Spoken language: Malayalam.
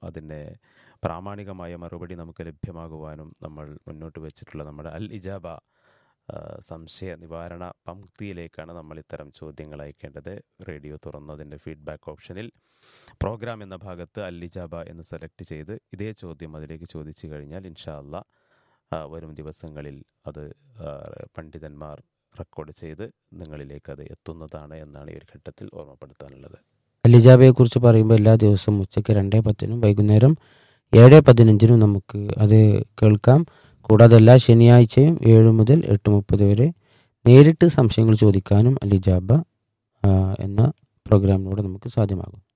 അതിൻ്റെ പ്രാമാണികമായ മറുപടി നമുക്ക് ലഭ്യമാകുവാനും നമ്മൾ മുന്നോട്ട് വെച്ചിട്ടുള്ള നമ്മുടെ അൽ ഇജാബ ആ, സംശയ നിവാരണ പങ്ക്തിയിലേക്കാണ് നമ്മൾ ഇത്തരം ചോദ്യങ്ങൾ അയക്കേണ്ടത് റേഡിയോ തുറന്നതിൻ്റെ ഫീഡ്ബാക്ക് ഓപ്ഷനിൽ പ്രോഗ്രാം എന്ന ഭാഗത്ത് അൽ ഇജാബ എന്ന് സെലക്ട് ചെയ്ത് ഇതേ ചോദ്യം അതിലേക്ക് ചോദിച്ചു കഴിഞ്ഞാൽ ഇൻഷാ അല്ലാ ആ, വരും ദിവസങ്ങളിൽ അത് ആ, പണ്ഡിതന്മാർ റെക്കോർഡ് ചെയ്ത് നിങ്ങളിലേക്ക് അത് എത്തുന്നതാണ് എന്നാണ് ഈ ഒരു ഘട്ടത്തിൽ ഓർമ്മപ്പെടുത്താനുള്ളത് അലിജാബയെ കുറിച്ച് പറയുമ്പോൾ എല്ലാ ദിവസവും ഉച്ചയ്ക്ക് രണ്ടേ പത്തിനും വൈകുന്നേരം ഏഴ് പതിനഞ്ചിനും നമുക്ക് അത് കേൾക്കാം കൂടാതെ എല്ലാ ശനിയാഴ്ചയും ഏഴ് മുതൽ എട്ട് മുപ്പത് വരെ നേരിട്ട് സംശയങ്ങൾ ചോദിക്കാനും അലിജാബ ആ, എന്ന പ്രോഗ്രാമിലൂടെ നമുക്ക് സാധ്യമാകും